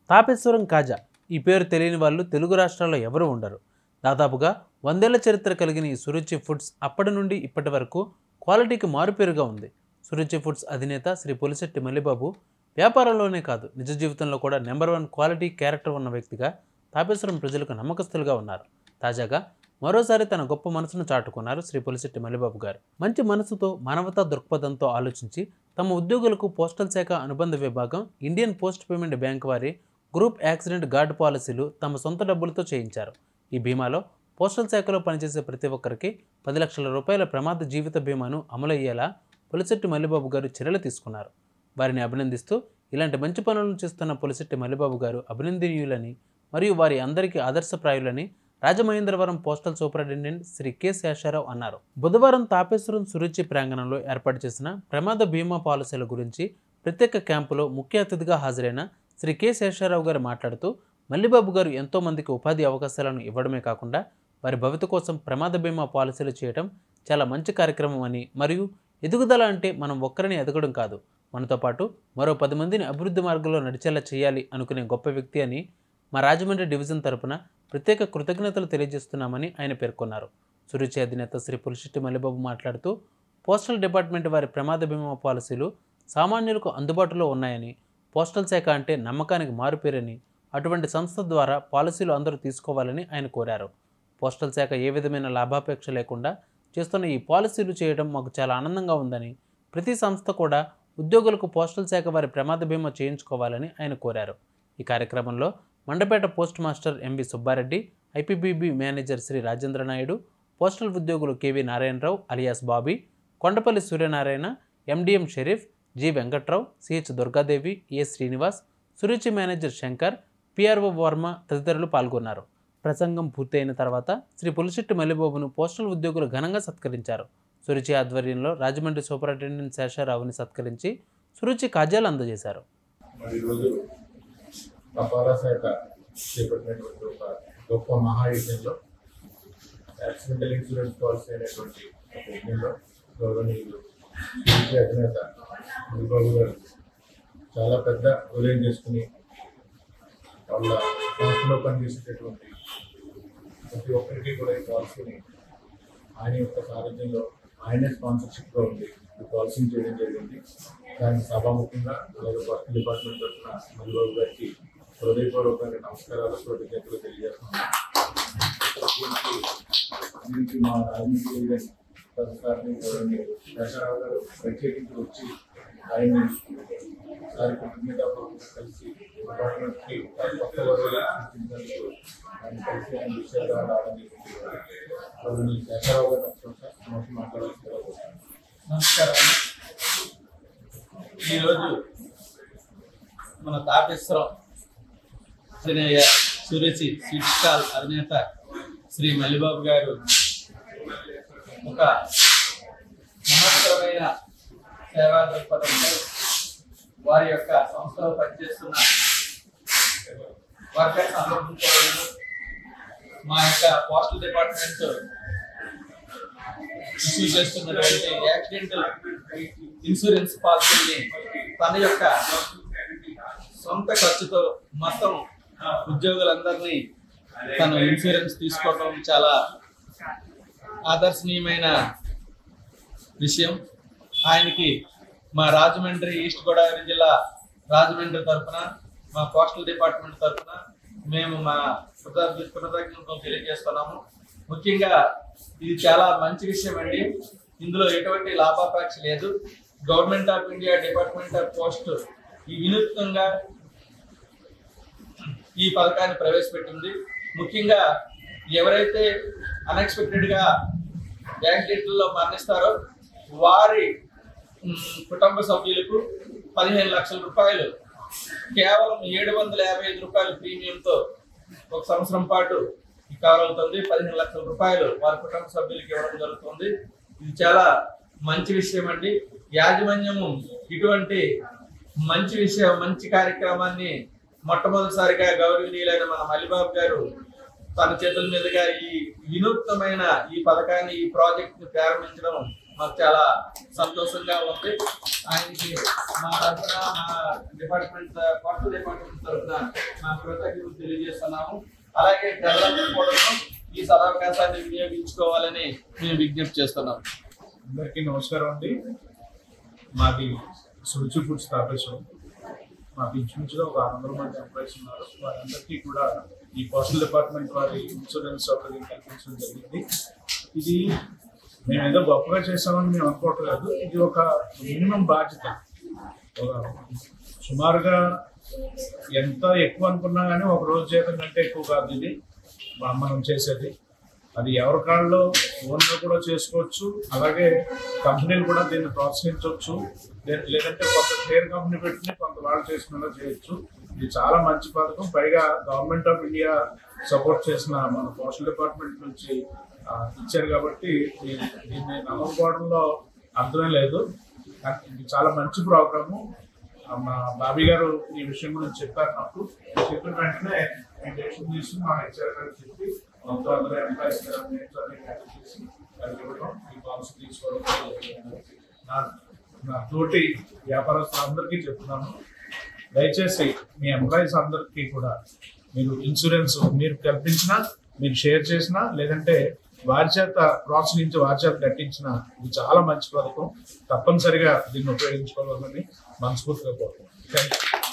తాపేశ్వరం కాజా ఈ పేరు తెలియని వాళ్ళు తెలుగు రాష్ట్రాల్లో ఎవరు ఉండరు దాదాపుగా వందేళ్ల చరిత్ర కలిగిన ఈ సురుచి ఫుడ్స్ అప్పటి నుండి ఇప్పటి వరకు క్వాలిటీకి మారుపేరుగా ఉంది సురుచి ఫుడ్స్ అధినేత శ్రీ పులిశెట్టి మల్లిబాబు వ్యాపారంలోనే కాదు నిజ జీవితంలో కూడా నెంబర్ వన్ క్వాలిటీ క్యారెక్టర్ ఉన్న వ్యక్తిగా తాపేశ్వరం ప్రజలకు నమ్మకస్తులుగా ఉన్నారు తాజాగా మరోసారి తన గొప్ప మనసును చాటుకున్నారు శ్రీ పులిశెట్టి మల్లిబాబు గారు మంచి మనసుతో మానవతా దృక్పథంతో ఆలోచించి తమ ఉద్యోగులకు పోస్టల్ శాఖ అనుబంధ విభాగం ఇండియన్ పోస్ట్ పేమెంట్ బ్యాంక్ వారి గ్రూప్ యాక్సిడెంట్ గార్డ్ పాలసీలు తమ సొంత డబ్బులతో చేయించారు ఈ బీమాలో పోస్టల్ శాఖలో పనిచేసే ప్రతి ఒక్కరికి పది లక్షల రూపాయల ప్రమాద జీవిత బీమాను అమలయ్యేలా పులిశెట్టి మల్లిబాబు గారు చర్యలు తీసుకున్నారు వారిని అభినందిస్తూ ఇలాంటి మంచి పనులను చేస్తున్న పులిశెట్టి మల్లిబాబు గారు అభినందనీయులని మరియు వారి అందరికీ ఆదర్శప్రాయులని Rajamahendravaram postal superintendent Shri K Sesharao అన్నారు బుధవారం తాపేశ్వరం సురుచి ప్రాంగణంలో ఏర్పాటు చేసిన ప్రమాద బీమా పాలసీల గురించి ప్రత్యేక క్యాంపులో ముఖ్య అతిథిగా హాజరైన శ్రీ కె శేషారావు గారు మాట్లాడుతూ మల్లిబాబు గారు ఎంతో మందికి ఉపాధి అవకాశాలను ఇవ్వడమే కాకుండా వారి భవిత కోసం ప్రమాద బీమా పాలసీలు చేయడం చాలా మంచి కార్యక్రమం అని మరియు ఎదుగుదల అంటే మనం ఒక్కరిని ఎదగడం కాదు మనతో పాటు మరో పది మందిని అభివృద్ధి మార్గంలో నడిచేలా చేయాలి అనుకునే గొప్ప వ్యక్తి అని మా రాజమండ్రి డివిజన్ తరపున ప్రత్యేక కృతజ్ఞతలు తెలియజేస్తున్నామని ఆయన పేర్కొన్నారు సురుచి అధినేత శ్రీ పులిశెట్టి మల్లిబాబు మాట్లాడుతూ పోస్టల్ డిపార్ట్మెంట్ వారి ప్రమాద బీమా పాలసీలు సామాన్యులకు అందుబాటులో ఉన్నాయని పోస్టల్ శాఖ అంటే నమ్మకానికి మారుపేరని అటువంటి సంస్థ ద్వారా పాలసీలు అందరూ తీసుకోవాలని ఆయన కోరారు పోస్టల్ శాఖ ఏ విధమైన లాభాపేక్ష లేకుండా చేస్తున్న ఈ పాలసీలు చేయడం మాకు చాలా ఆనందంగా ఉందని ప్రతి సంస్థ కూడా ఉద్యోగులకు పోస్టల్ శాఖ వారి ప్రమాద బీమా చేయించుకోవాలని ఆయన కోరారు ఈ కార్యక్రమంలో Mandapeta post master M V Subbareddy I P B B manager Shri Rajendra Naidu postal ఉద్యోగులు K V Narayanarao alias Bobby Kondapalli Suryanarayana M D M Sharif G Venkatrao C H Durgadevi A Srinivas Suruchi manager Shankar P R O Varma తదితరులు పాల్గొన్నారు ప్రసంగం పూర్తయిన తర్వాత శ్రీ పులిశెట్టి మల్లిబాబును పోస్టల్ ఉద్యోగులు ఘనంగా సత్కరించారు సురుచి ఆధ్వర్యంలో రాజమండ్రి సూపరింటెండెంట్ శేషారావుని సత్కరించి సురుచి కాజాలు అందజేశారు మరి ఈరోజు తపాలా శాఖ చేపట్టినటువంటి ఒక గొప్ప మహాయజ్ఞంలో యాక్సిడెంటల్ ఇన్సూరెన్స్ పాలసీ అనేటువంటి ఒక యజ్ఞంలో గౌరవనీయులు టీడీపీ అధినేత మునిబాబు గారు చాలా పెద్ద ఉదయం చేసుకుని వాళ్ళ సంస్థలో పనిచేసేటటువంటి ప్రతి ఒక్కరికి కూడా ఈ పాలసీని ఆయన యొక్క సారథ్యంలో ఆయనే స్పాన్సర్షిప్గా ఉంది ఈ పాలసీని చేయడం జరిగింది దానికి సభాముఖంగా అలాగే వర్క్ డిపార్ట్మెంట్ తరఫున మల్లిబాబు గారికి హృదయపూర్వకంగా నమస్కారాలు కృతజ్ఞతలు తెలియజేస్తున్నాను దీనికి దీనికి మా రాజకీయ ప్రతిసారి దశరావు గారు ప్రత్యేకించి వచ్చి ఆయన్ని ఒకసారి కృతజ్ఞతాపూర్వకంగా కలిసి డిపార్ట్మెంట్కి కొత్త వరువులు సృష్టించినందుకు ఆయన కలిసి ఆయన విషయాలు రావడం జరిగింది దశరావు గారు ఒకసారి సమస్య మాట్లాడాల్సి నమస్కారం ఈరోజు మన తాపేశ్వరం అధినేయ సురేషి స్వీట్ స్టాల్ అధినేత శ్రీ మల్లిబాబు గారు ఒక మహత్తరమైన సేవా దృక్పథంతో వారి యొక్క సంస్థలో పనిచేస్తున్న వర్కర్స్ అందరితో మా యొక్క పోస్టల్ డిపార్ట్మెంట్ ఇష్యూ చేస్తున్నటువంటి యాక్సిడెంటల్ ఇన్సూరెన్స్ పాలసీని తన యొక్క సొంత ఖర్చుతో మొత్తం ఉద్యోగులందరినీ తను ఇన్సూరెన్స్ తీసుకోవడం చాలా ఆదర్శనీయమైన విషయం ఆయనకి మా రాజమండ్రి ఈస్ట్ గోదావరి జిల్లా రాజమండ్రి తరఫున మా పోస్టల్ డిపార్ట్మెంట్ తరఫున మేము మా కృతజ్ఞ కృతజ్ఞతలు తెలియజేస్తున్నాము ముఖ్యంగా ఇది చాలా మంచి విషయం అండి ఇందులో ఎటువంటి లాభాపేక్ష లేదు government of India department of post ఈ వినూత్నంగా ఈ పథకాన్ని ప్రవేశపెట్టింది ముఖ్యంగా ఎవరైతే అన్ఎక్స్పెక్టెడ్ గా యాక్సిడెంట్లో మరణిస్తారో వారి మ్, కుటుంబ సభ్యులకు పదిహేను లక్షల రూపాయలు కేవలం ఏడు వందల యాభై ఐదు రూపాయల ప్రీమియంతో ఒక సంవత్సరం పాటు ఈ కవర్ అవుతుంది పదిహేను లక్షల రూపాయలు వారి కుటుంబ సభ్యులకి ఇవ్వడం జరుగుతుంది ఇది చాలా మంచి విషయం అండి యాజమాన్యము ఇటువంటి మంచి విషయం మంచి కార్యక్రమాన్ని మొట్టమొదటిసారిగా గౌరవనీయులైన మన మల్లిబాబు గారు తన చేతుల మీదుగా ఈ వినూత్నమైన ఈ పథకాన్ని ఈ ప్రాజెక్ట్ ని ప్రారంభించడం మాకు చాలా సంతోషంగా ఉంది ఆయనకి మా తరఫున మా డిపార్ట్మెంట్ కొత్త డిపార్ట్మెంట్ తరఫున మా కృతజ్ఞతలు తెలియజేస్తున్నాము అలాగే ప్రజలందరూ కూడా ఈ సదవకాశాన్ని వినియోగించుకోవాలని మేము విజ్ఞప్తి చేస్తున్నాం అందరికీ నమస్కారం అండి మాది సురుచి ఫుడ్ స్థాపించాం మాకు ఇంచుమించుగా ఒక ఆరు వందల మంది ఎంప్లాయీస్ ఉన్నారు వారందరికీ కూడా ఈ పోస్టల్ డిపార్ట్మెంట్ వారి ఇన్సూరెన్స్ సౌకర్యం కల్పించడం జరిగింది ఇది మేము ఏదో గొప్పగా చేస్తామని మేము అనుకోవట్లేదు ఇది ఒక మినిమం బాధ్యత ఒక సుమారుగా ఎంత ఎక్కువ అనుకున్నా కానీ ఒక రోజు జీతం కంటే ఎక్కువ కాదు ఇది మా- మనం చేసేది అది ఎవరి కాళ్ళలో ఓన్గా కూడా చేసుకోవచ్చు అలాగే కంపెనీలు కూడా దీన్ని ప్రోత్సహించవచ్చు లే- లేదంటే కొంత షేర్ కంపెనీ పెట్టుకుని కొంత వాళ్ళు చేసుకునేలా చేయొచ్చు ఇది చాలా మంచి పథకం పైగా గవర్నమెంట్ ఆఫ్ ఇండియా సపోర్ట్ చేసిన మన పోస్టల్ డిపార్ట్మెంట్ నుంచి ఆ, ఇచ్చారు కాబట్టి దీ- దీన్ని నమ్మకపోవడంలో అర్థమే లేదు కానీ ఇది చాలా మంచి ప్రోగ్రాము ఆ, మా బాబీ గారు ఈ విషయం గురించి చెప్పారు నాకు చెప్పిన వెంటనే నేను డెసిషన్ తీసుకుని మా హెచ్ఆర్ గారికి చెప్పి మొత్తం అందరూ ఎంప్లాయీస్ నేమ్స్ అన్ని క్యాన్సిల్ చేసి అది ఇవ్వడం ఈ పాలసీ తీసుకోవడం జరిగింది. నా నా తోటి వ్యాపారస్తులందరికీ చెప్తున్నాను దయచేసి మీ ఎంప్లాయీస్ అందరికీ కూడా మీరు ఇన్సూరెన్స్ మీరు కల్పించినా మీరు షేర్ చేసినా లేదంటే వారి చేత ప్రోత్సహించి వారి చేత కట్టించిన ఇది చాలా మంచి పథకం తప్పనిసరిగా దీన్ని ఉపయోగించుకోవాలని మనస్ఫూర్తిగా కోరుకుంటున్నాను థ్యాంక్ యూ